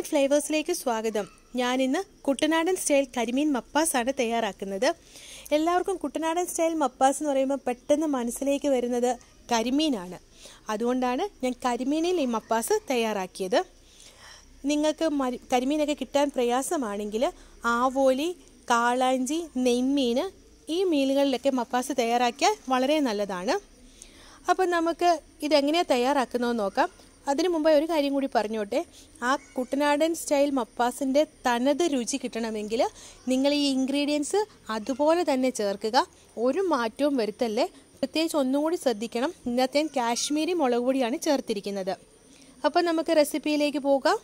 ഫ്ലേവേഴ്സിലേക്ക് സ്വാഗതം ഞാനിന്ന് കുട്ടനാടൻ സ്റ്റൈൽ കരിമീൻ മപ്പാസാണ് തയ്യാറാക്കുന്നത് എല്ലാവർക്കും കുട്ടനാടൻ സ്റ്റൈൽ മപ്പാസ് എന്ന് പറയുമ്പോൾ പെട്ടെന്ന് മനസ്സിലേക്ക് വരുന്നത് കരിമീനാണ് അതുകൊണ്ടാണ് ഞാൻ കരിമീനിൽ ഈ മപ്പാസ് തയ്യാറാക്കിയത് നിങ്ങൾക്ക് മരി കരിമീനൊക്കെ കിട്ടാൻ പ്രയാസമാണെങ്കിൽ ആവോലി കാളാഞ്ചി നെയ്മീൻ ഈ മീനുകളിലൊക്കെ മപ്പാസ് തയ്യാറാക്കിയാൽ വളരെ നല്ലതാണ് അപ്പോൾ നമുക്ക് ഇതെങ്ങനെയാണ് തയ്യാറാക്കുന്നതെന്ന് നോക്കാം അതിനു മുമ്പ് ഒരു കാര്യം കൂടി പറഞ്ഞോട്ടെ ആ കുട്ടനാടൻ സ്റ്റൈൽ മപ്പാസിൻ്റെ തനത് രുചി കിട്ടണമെങ്കിൽ നിങ്ങൾ ഈ ഇൻഗ്രീഡിയൻസ് അതുപോലെ തന്നെ ചേർക്കുക ഒരു മാറ്റവും വരുത്തല്ലേ പ്രത്യേകിച്ച് ഒന്നും കൂടി ശ്രദ്ധിക്കണം ഇന്നത്തെ ഞാൻ കാശ്മീരി മുളക് പൊടിയാണ് ചേർത്തിരിക്കുന്നത് അപ്പോൾ നമുക്ക് റെസിപ്പിയിലേക്ക് പോകാം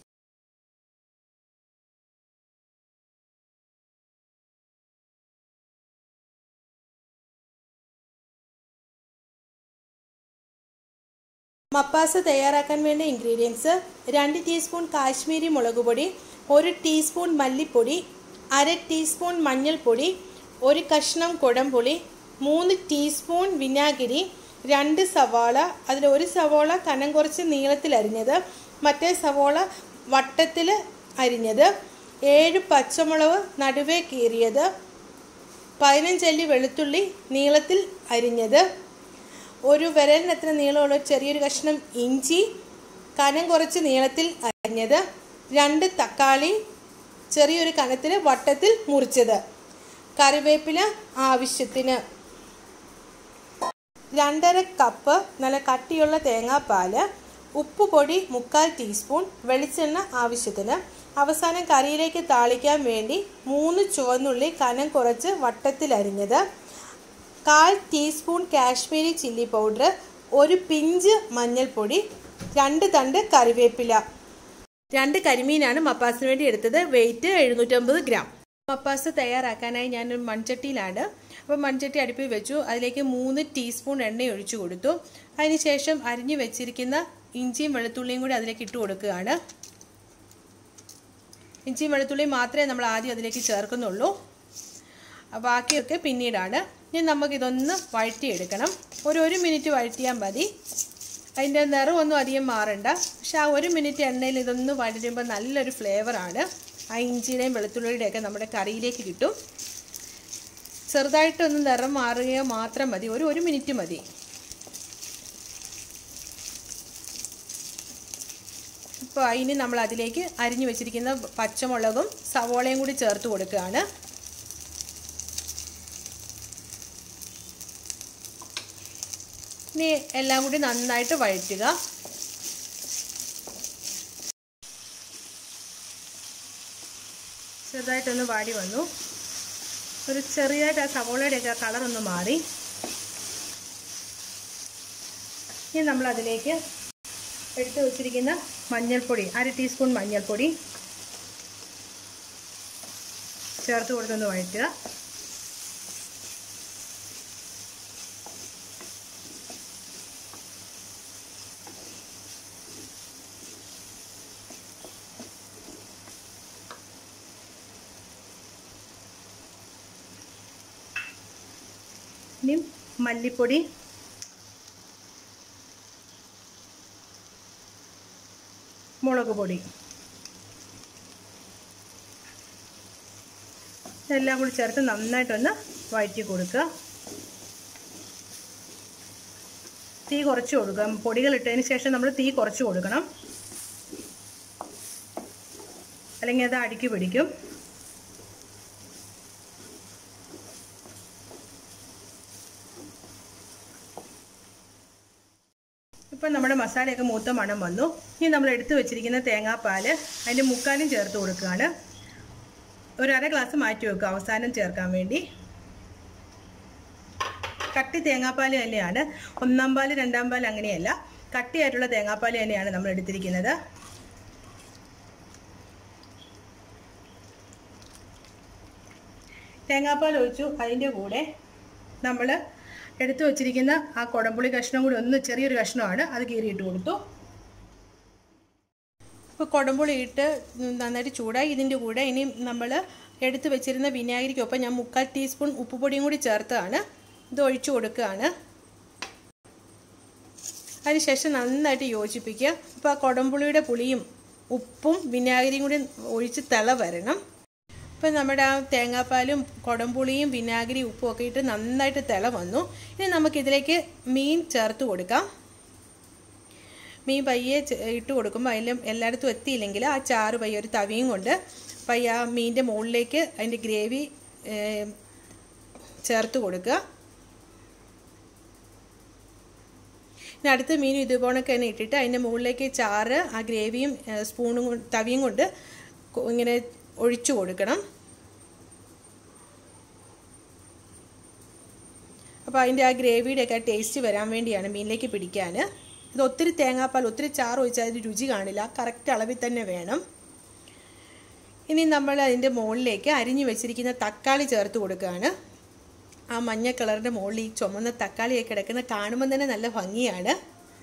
മപ്പാസ് തയ്യാറാക്കാൻ വേണ്ട ഇൻഗ്രീഡിയൻസ് രണ്ട് ടീസ്പൂൺ കാശ്മീരി മുളക് പൊടി ഒരു ടീസ്പൂൺ മല്ലിപ്പൊടി അര ടീസ്പൂൺ മഞ്ഞൾപ്പൊടി ഒരു കഷ്ണം കുടംപുളി മൂന്ന് ടീസ്പൂൺ വിനാഗിരി രണ്ട് സവാള അതിൽ ഒരു സവാള കനം കുറച്ച് നീളത്തിൽ അരിഞ്ഞത് മറ്റേ സവാള വട്ടത്തിൽ അരിഞ്ഞത് ഏഴ് പച്ചമുളക് നടുവേ കീറിയത് പതിനഞ്ചല്ലി വെളുത്തുള്ളി നീളത്തിൽ അരിഞ്ഞത് ഒരു വിരലിനത്ര നീളമുള്ള ചെറിയൊരു കഷ്ണം ഇഞ്ചി കനം കുറച്ച് നീളത്തിൽ അരിഞ്ഞത് രണ്ട് തക്കാളി ചെറിയൊരു കനത്തിൽ വട്ടത്തിൽ മുറിച്ചത് കറിവേപ്പില ആവശ്യത്തിന് രണ്ടര കപ്പ് നല്ല കട്ടിയുള്ള തേങ്ങാപ്പാൽ ഉപ്പ് പൊടി മുക്കാൽ ടീസ്പൂൺ വെളിച്ചെണ്ണ ആവശ്യത്തിന് അവസാനം കറിയിലേക്ക് താളിക്കാൻ വേണ്ടി മൂന്ന് ചുവന്നുള്ളി കനം കുറച്ച് വട്ടത്തിൽ അരിഞ്ഞത് കാൽ ടീസ്പൂൺ കാശ്മീരി ചില്ലി പൗഡർ ഒരു പിഞ്ച് മഞ്ഞൾപ്പൊടി രണ്ട് തണ്ട് കറിവേപ്പില രണ്ട് കരിമീനാണ് മപ്പാസിന് വേണ്ടി എടുത്തത് വെയിറ്റ് എഴുന്നൂറ്റമ്പത് ഗ്രാം മപ്പാസ് തയ്യാറാക്കാനായി ഞാനൊരു മൺചട്ടിയിലാണ് അപ്പോൾ മൺചട്ടി അടുപ്പിൽ വെച്ചു അതിലേക്ക് മൂന്ന് ടീസ്പൂൺ എണ്ണ ഒഴിച്ചു കൊടുത്തു അതിനുശേഷം അരിഞ്ഞു വെച്ചിരിക്കുന്ന ഇഞ്ചിയും വെളുത്തുള്ളിയും കൂടി അതിലേക്ക് ഇട്ട് കൊടുക്കുകയാണ് ഇഞ്ചിയും വെളുത്തുള്ളിയും മാത്രമേ നമ്മൾ ആദ്യം അതിലേക്ക് ചേർക്കുന്നുള്ളൂ ബാക്കിയൊക്കെ പിന്നീടാണ് ഇനി നമുക്കിതൊന്ന് വഴറ്റിയെടുക്കണം ഒരു ഒരു മിനിറ്റ് വഴറ്റിയാൽ മതി അതിൻ്റെ നിറമൊന്നും അധികം മാറണ്ട പക്ഷെ ആ ഒരു മിനിറ്റ് എണ്ണയിൽ ഇതൊന്ന് വഴറ്റുമ്പോൾ നല്ലൊരു ഫ്ലേവറാണ് ആ ഇഞ്ചിയുടെയും വെളുത്തുള്ളിയുടെയൊക്കെ നമ്മുടെ കറിയിലേക്ക് കിട്ടും ചെറുതായിട്ടൊന്ന് നിറം മാറുകയോ മാത്രം മതി ഒരു ഒരു മിനിറ്റ് മതി ഇപ്പോൾ അതിന് നമ്മൾ അതിലേക്ക് അരിഞ്ഞു വെച്ചിരിക്കുന്ന പച്ചമുളകും സവോളയും കൂടി ചേർത്ത് കൊടുക്കുകയാണ് ഇനി എല്ലാം കൂടി നന്നായിട്ട് വഴറ്റുക ചെറുതായിട്ടൊന്ന് വാടി വന്നു ഒരു ചെറിയതായിട്ട് ആ സവോളയുടെയൊക്കെ കളറൊന്ന് മാറി ഇനി നമ്മൾ അതിലേക്ക് എടുത്തു വച്ചിരിക്കുന്ന മഞ്ഞൾപ്പൊടി അര ടീസ്പൂൺ മഞ്ഞൾപ്പൊടി ചേർത്ത് കൊടുത്തൊന്ന് വഴറ്റുക ഇനി മല്ലിപ്പൊടി മുളക് പൊടി എല്ലാം കൂടി ചേർത്ത് നന്നായിട്ടൊന്ന് വഴറ്റി കൊടുക്കുക തീ കുറച്ച് കൊടുക്കുക പൊടികൾ ഇട്ടതിന് ശേഷം നമ്മൾ തീ കുറച്ച് കൊടുക്കണം അല്ലെങ്കിൽ അത് അടുക്കി പിടിക്കും ഇപ്പം നമ്മുടെ മസാലയൊക്കെ മൂത്ത മണം വന്നു ഇനി നമ്മൾ എടുത്തു വെച്ചിരിക്കുന്ന തേങ്ങാപ്പാൽ അതിൻ്റെ മുക്കാലും ചേർത്ത് കൊടുക്കുകയാണ് ഒരു അര ഗ്ലാസ് മാറ്റി വെക്കുക അവസാനം ചേർക്കാൻ വേണ്ടി കട്ടി തേങ്ങാപ്പാൽ തന്നെയാണ് ഒന്നാം പാൽ രണ്ടാം പാൽ അങ്ങനെയല്ല കട്ടിയായിട്ടുള്ള തേങ്ങാപ്പാൽ തന്നെയാണ് നമ്മൾ എടുത്തിരിക്കുന്നത് തേങ്ങാപ്പാൽ ഒഴിച്ചു അതിൻ്റെ കൂടെ നമ്മൾ എടുത്തു വച്ചിരിക്കുന്ന ആ കുടംപുളി കഷ്ണം കൂടി ഒന്ന് ചെറിയൊരു കഷ്ണമാണ് അത് കീറിയിട്ട് കൊടുത്തു ഇപ്പോൾ കുടംപുളി ഇട്ട് നന്നായിട്ട് ചൂടായി ഇതിൻ്റെ കൂടെ ഇനി നമ്മൾ എടുത്തു വെച്ചിരുന്ന വിനാഗിരിക്കൊപ്പം ഞാൻ മുക്കാൽ ടീസ്പൂൺ ഉപ്പുപൊടിയും കൂടി ചേർത്താണ് ഇത് ഒഴിച്ചു കൊടുക്കുകയാണ് അതിനുശേഷം നന്നായിട്ട് യോജിപ്പിക്കുക അപ്പോൾ ആ കുടംപുളിയുടെ പുളിയും ഉപ്പും വിനാഗിരിയും കൂടി ഒഴിച്ച് തിള വരണം ഇപ്പം നമ്മുടെ ആ തേങ്ങാപ്പാലും കുടംപുളിയും വിനാഗിരി ഉപ്പും ഒക്കെ ഇട്ട് നന്നായിട്ട് തിള വന്നു ഇനി നമുക്കിതിലേക്ക് മീൻ ചേർത്ത് കൊടുക്കാം മീൻ പയ്യെ ഇട്ട് കൊടുക്കുമ്പോൾ അതിലും എല്ലായിടത്തും എത്തിയില്ലെങ്കിൽ ആ ചാറ് പയ്യെ ഒരു തവിയും കൊണ്ട് പയ്യെ ആ മീനിൻ്റെ മുകളിലേക്ക് അതിൻ്റെ ഗ്രേവി ചേർത്ത് കൊടുക്കുക ഇനി അടുത്ത മീനും ഇതുപോലൊക്കെ തന്നെ ഇട്ടിട്ട് അതിൻ്റെ മുകളിലേക്ക് ചാറ് ആ ഗ്രേവിയും സ്പൂണും തവിയും കൊണ്ട് ഇങ്ങനെ ഒഴിച്ചു കൊടുക്കണം അപ്പോൾ അതിൻ്റെ ആ ഗ്രേവിയുടെയൊക്കെ ടേസ്റ്റ് വരാൻ വേണ്ടിയാണ് മീനിലേക്ക് പിടിക്കാൻ ഇത് ഒത്തിരി തേങ്ങാപ്പാൽ ഒത്തിരി ചാറ് ഒഴിച്ചാൽ അതിന് രുചി കാണില്ല കറക്റ്റ് അളവിൽ തന്നെ വേണം ഇനി നമ്മൾ അതിൻ്റെ മുകളിലേക്ക് അരിഞ്ഞു വെച്ചിരിക്കുന്ന തക്കാളി ചേർത്ത് കൊടുക്കുകയാണ് ആ മഞ്ഞ കളറിൻ്റെ മുകളിൽ ഈ ചുമന്ന തക്കാളിയൊക്കെ കിടക്കുന്ന കാണുമ്പോൾ തന്നെ നല്ല ഭംഗിയാണ്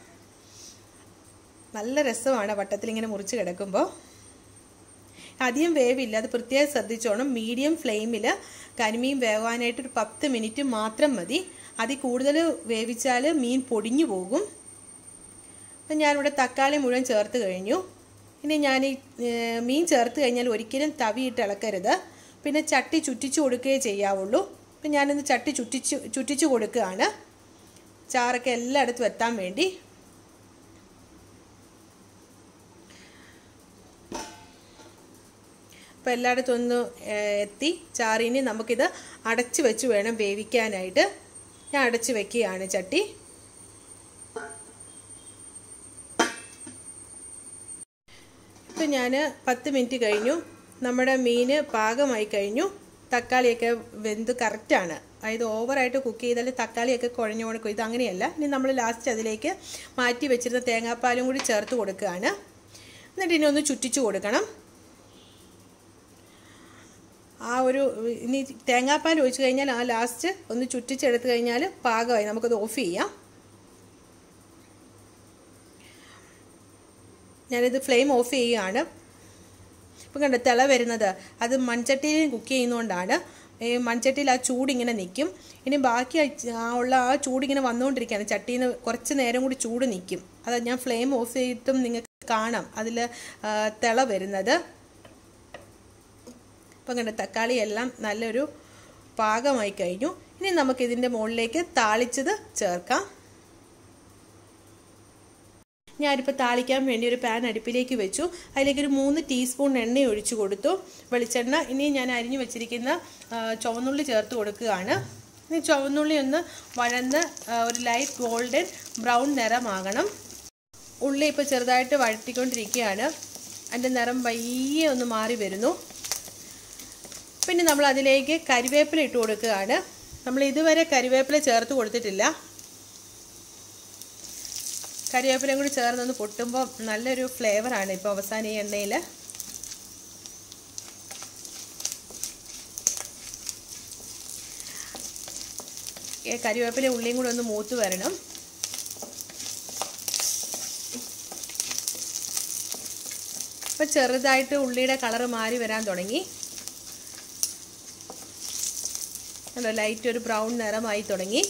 നല്ല രസമാണ് വട്ടത്തിൽ ഇങ്ങനെ മുറിച്ച് കിടക്കുമ്പോൾ അധികം വേവില്ല അത് പ്രത്യേകം ശ്രദ്ധിച്ചോണം മീഡിയം ഫ്ലെയിമിൽ കരിമീൻ വേവാനായിട്ട് ഒരു പത്ത് മിനിറ്റ് മാത്രം മതി അതിൽ കൂടുതൽ വേവിച്ചാൽ മീൻ പൊടിഞ്ഞു പോകും അപ്പം ഞാനിവിടെ തക്കാളി മുഴുവൻ ചേർത്ത് കഴിഞ്ഞു ഇനി ഞാൻ ഈ മീൻ ചേർത്ത് കഴിഞ്ഞാൽ ഒരിക്കലും തവിയിട്ട് ഇളക്കരുത് പിന്നെ ചട്ടി ചുറ്റിച്ചു കൊടുക്കുകയേ ചെയ്യാവുള്ളൂ അപ്പം ഞാനൊന്ന് ചട്ടി ചുറ്റിച്ച് ചുറ്റിച്ചു കൊടുക്കുകയാണ് ചാറൊക്കെ എല്ലായിടത്തും എത്താൻ വേണ്ടി അപ്പോൾ എല്ലായിടത്തും ഒന്ന് എത്തി ചാറിന് നമുക്കിത് അടച്ച് വെച്ച് വേണം വേവിക്കാനായിട്ട് ഞാൻ അടച്ച് വെക്കുകയാണ് ചട്ടി ഇപ്പം ഞാൻ പത്ത് മിനിറ്റ് കഴിഞ്ഞു നമ്മുടെ മീൻ പാകമായി കഴിഞ്ഞു തക്കാളിയൊക്കെ വെന്ത് കറക്റ്റാണ് അതായത് ഓവറായിട്ട് കുക്ക് ചെയ്താൽ തക്കാളിയൊക്കെ കുഴഞ്ഞു കൊടുക്കും ഇത് അങ്ങനെയല്ല ഇനി നമ്മൾ ലാസ്റ്റ് അതിലേക്ക് മാറ്റി വെച്ചിരുന്ന തേങ്ങാപ്പാലും കൂടി ചേർത്ത് കൊടുക്കുകയാണ് എന്നിട്ട് ഇനി ഒന്ന് ചുറ്റിച്ചു കൊടുക്കണം ആ ഒരു ഇനി തേങ്ങാപ്പാൽ ഒഴിച്ച് കഴിഞ്ഞാൽ ആ ലാസ്റ്റ് ഒന്ന് ചുറ്റിച്ചെടുത്ത് കഴിഞ്ഞാൽ പാകമായി നമുക്കത് ഓഫ് ചെയ്യാം ഞാനിത് ഫ്ലെയിം ഓഫ് ചെയ്യുകയാണ് ഇപ്പം കണ്ട തിള വരുന്നത് അത് മൺചട്ടിയിൽ കുക്ക് ചെയ്യുന്നതുകൊണ്ടാണ് ഈ മൺചട്ടിയിൽ ആ ചൂടിങ്ങനെ നിൽക്കും ഇനി ബാക്കി ആ ഉള്ള ആ ചൂടിങ്ങനെ വന്നുകൊണ്ടിരിക്കുകയാണ് ചട്ടിയിൽ നിന്ന് കുറച്ച് നേരം കൂടി ചൂട് നിൽക്കും അത് ഞാൻ ഫ്ലെയിം ഓഫ് ചെയ്തിട്ടും നിങ്ങൾക്ക് കാണാം അതിൽ തിള വരുന്നത് ഇപ്പം കണ്ട തക്കാളി എല്ലാം നല്ലൊരു പാകമായി കഴിഞ്ഞു ഇനി നമുക്ക് ഇതിൻ്റെ മുകളിലേക്ക് താളിച്ചത് ചേർക്കാം ഞാനിപ്പോൾ താളിക്കാൻ വേണ്ടി ഒരു പാൻ അടുപ്പിലേക്ക് വെച്ചു അതിലേക്ക് ഒരു മൂന്ന് ടീസ്പൂൺ എണ്ണ ഒഴിച്ചു കൊടുത്തു വെളിച്ചെണ്ണ ഇനി ഞാൻ അരിഞ്ഞു വെച്ചിരിക്കുന്ന ചുവന്നുള്ളി ചേർത്ത് കൊടുക്കുകയാണ് ഇനി ചുവന്നുള്ളി ഒന്ന് വഴന്ന് ഒരു ലൈറ്റ് ഗോൾഡൻ ബ്രൗൺ നിറമാകണം ഉള്ളി ഇപ്പോൾ ചെറുതായിട്ട് വഴറ്റിക്കൊണ്ടിരിക്കുകയാണ് അതിൻ്റെ നിറം പയ്യെ ഒന്ന് മാറി വരുന്നു പിന്നെ നമ്മൾ അതിലേക്ക് കരിവേപ്പില ഇട്ട് കൊടുക്കുകയാണ് നമ്മൾ ഇതുവരെ കരിവേപ്പില ചേർത്ത് കൊടുത്തിട്ടില്ല കരിവേപ്പിലയും കൂടി ചേർന്നൊന്ന് പൊട്ടുമ്പോൾ നല്ലൊരു ഫ്ലേവറാണ് ഇപ്പോൾ അവസാനം ഈ എണ്ണയിൽ കരിവേപ്പില ഉള്ളിയും കൂടി ഒന്ന് മൂത്ത് വരണം ഇപ്പം ചെറുതായിട്ട് ഉള്ളിയുടെ കളറ് മാറി വരാൻ തുടങ്ങി കണ്ടോ ലൈറ്റ് ഒരു ബ്രൗൺ നിറമായി തുടങ്ങി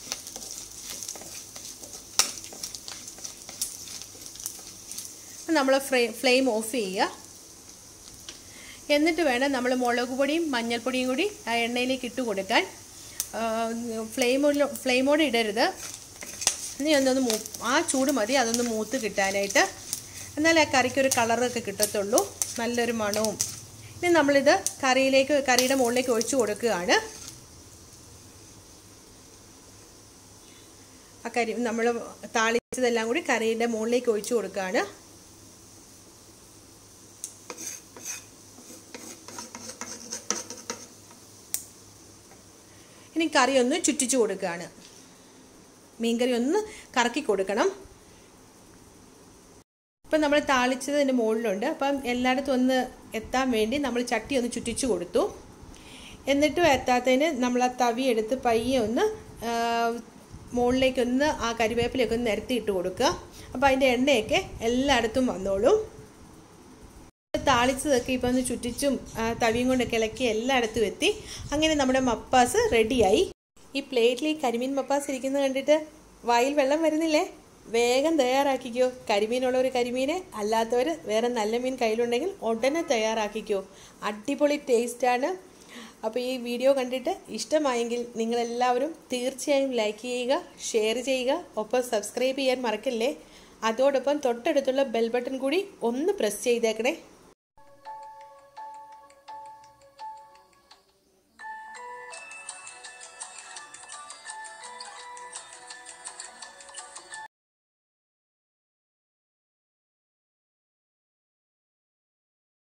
നമ്മൾ ഫ്ലെയിം ഓഫ് ചെയ്യുക എന്നിട്ട് വേണം നമ്മൾ മുളക് പൊടിയും മഞ്ഞൾപ്പൊടിയും കൂടി ആ എണ്ണയിലേക്ക് ഇട്ട് കൊടുക്കാൻ ഫ്ലെയിമോ ഫ്ലെയിമോടെ ഇടരുത് ഇനി ഒന്നൊന്ന് മൂ ആ ചൂട് മതി അതൊന്ന് മൂത്ത് കിട്ടാനായിട്ട് എന്നാലേ ആ കറിക്കൊരു കളറൊക്കെ കിട്ടത്തുള്ളൂ നല്ലൊരു മണവും ഇനി നമ്മളിത് കറിയിലേക്ക് കറിയുടെ മുകളിലേക്ക് ഒഴിച്ചു കൊടുക്കുകയാണ് ആ കരി നമ്മൾ താളിച്ചതെല്ലാം കൂടി കറിയുടെ മുകളിലേക്ക് ഒഴിച്ചു കൊടുക്കുകയാണ് ഇനി കറി ഒന്ന് ചുറ്റിച്ചു കൊടുക്കുകയാണ് മീൻകറി ഒന്ന് കറക്കി കൊടുക്കണം ഇപ്പം നമ്മൾ താളിച്ചത് അതിൻ്റെ മുകളിലുണ്ട് അപ്പം എല്ലായിടത്തും ഒന്ന് എത്താൻ വേണ്ടി നമ്മൾ ചട്ടി ഒന്ന് ചുറ്റിച്ചു കൊടുത്തു എന്നിട്ടും എത്താത്തതിന് നമ്മൾ ആ തവി എടുത്ത് പയ്യെ ഒന്ന് മുകളിലേക്കൊന്ന് ആ കരിവേപ്പിലൊക്കെ ഒന്ന് നിരത്തി ഇട്ട് കൊടുക്കുക അപ്പോൾ അതിൻ്റെ എണ്ണയൊക്കെ എല്ലായിടത്തും വന്നോളും താളിച്ചതൊക്കെ ഇപ്പം ഒന്ന് ചുറ്റിച്ചും തവിയും കൊണ്ടൊക്കെ ഇളക്കി എല്ലായിടത്തും എത്തി അങ്ങനെ നമ്മുടെ മപ്പാസ് റെഡിയായി ഈ പ്ലേറ്റിൽ ഈ കരിമീൻ മപ്പാസ് ഇരിക്കുന്നത് കണ്ടിട്ട് വായിൽ വെള്ളം വരുന്നില്ലേ വേഗം തയ്യാറാക്കിക്കോ കരിമീനുള്ള ഒരു കരിമീനെ അല്ലാത്തവർ വേറെ നല്ല മീൻ കയ്യിലുണ്ടെങ്കിൽ ഉടനെ തയ്യാറാക്കിക്കോ അടിപൊളി ടേസ്റ്റാണ് അപ്പോൾ ഈ വീഡിയോ കണ്ടിട്ട് ഇഷ്ടമായെങ്കിൽ നിങ്ങളെല്ലാവരും തീർച്ചയായും ലൈക്ക് ചെയ്യുക ഷെയർ ചെയ്യുക ഒപ്പം സബ്സ്ക്രൈബ് ചെയ്യാൻ മറക്കല്ലേ അതോടൊപ്പം തൊട്ടടുത്തുള്ള ബെൽ ബട്ടൺ കൂടി ഒന്ന് പ്രസ് ചെയ്തേക്കണേ